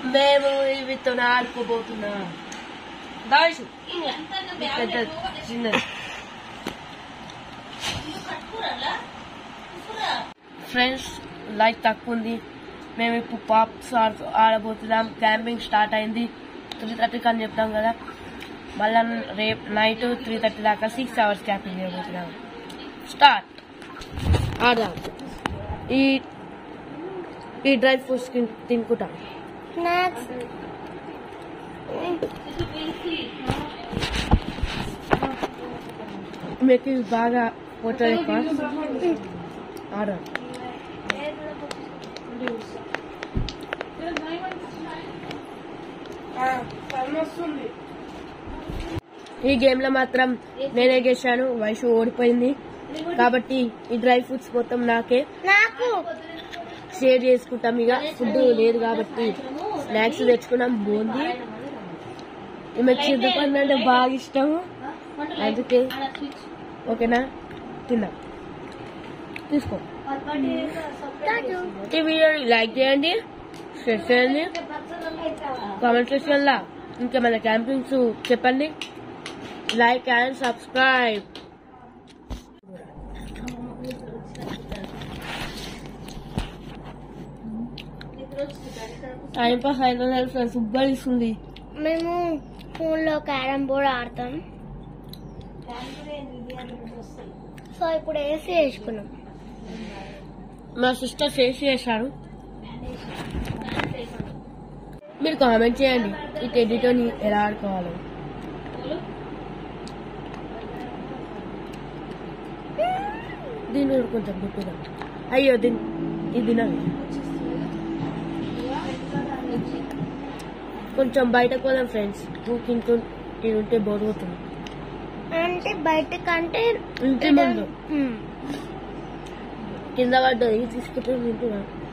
మేము ఇవితో ఆడుకోబోతున్నాం దాషు పెద్ద చిన్నది ఫ్రెండ్స్ లైట్ తక్కువ ఉంది మేము ఇప్పుడు పాప్స్ ఆడ- ఆడబోతున్నాం క్యాంపింగ్ స్టార్ట్ అయింది త్రీ థర్టీకి అని చెప్తాం కదా మళ్ళా రేపు నైట్ త్రీ థర్టీ దాకా సిక్స్ అవర్స్ క్యాంపింగ్ చేయబోతున్నాం స్టార్ట్ ఆడదాం ఈ ఈ డ్రై ఫ్రూట్స్ తినుకుంటాం స్నాక్స్ మీకు ఇవి బాగా పోతుంది ఎక్కువ ఆడదాం ఈ గేమ్ లో మాత్రం నేనే గెలిచాను వైషు ఓడిపోయింది కాబట్టి ఈ డ్రై ఫ్రూట్స్ మొత్తం నాకే నాకు షేర్ చేసుకుంటాం ఇక ఫుడ్ లేదు కాబట్టి స్నాక్స్ తెచ్చుకున్నాం బూంది ఈమె చింతపండు అంటే బాగా ఇష్టము అందుకే ఓకేనా తిందాం తీసుకో ఈ వీడియోని లైక్ చేయండి షేర్ చేయండి కామెంట్ సెక్షన్లో ఇంకేమైనా క్యాంపింగ్స్ చెప్పండి like and subscribe time pass అయితే ఫ్రెండ్స్ ఉబ్బరిస్తుంది మేము ఫోన్ లో క్యారమ్ బోర్డ్ ఆడతాం సో ఇప్పుడు ఏసీ వేసుకున్నాం మా సిస్టర్ చేసి చేశారు మీరు కామెంట్ చేయండి ఈ టెడ్డీతోని ఎలా ఆడుకోవాలి దీన్ని కూడా కొంచెం గుర్తుగా అయ్యో దీన్ని ఇది తినాలి కొంచెం బయటకు పోదాం ఫ్రెండ్స్ ఇంకో ఇది ఉంటే బోర్ అవుతుంది అంటే బయట కంటే ఇంటి ముందు ఉమ్. కింద పడ్డది తీసుకుంటే తింటున్నాను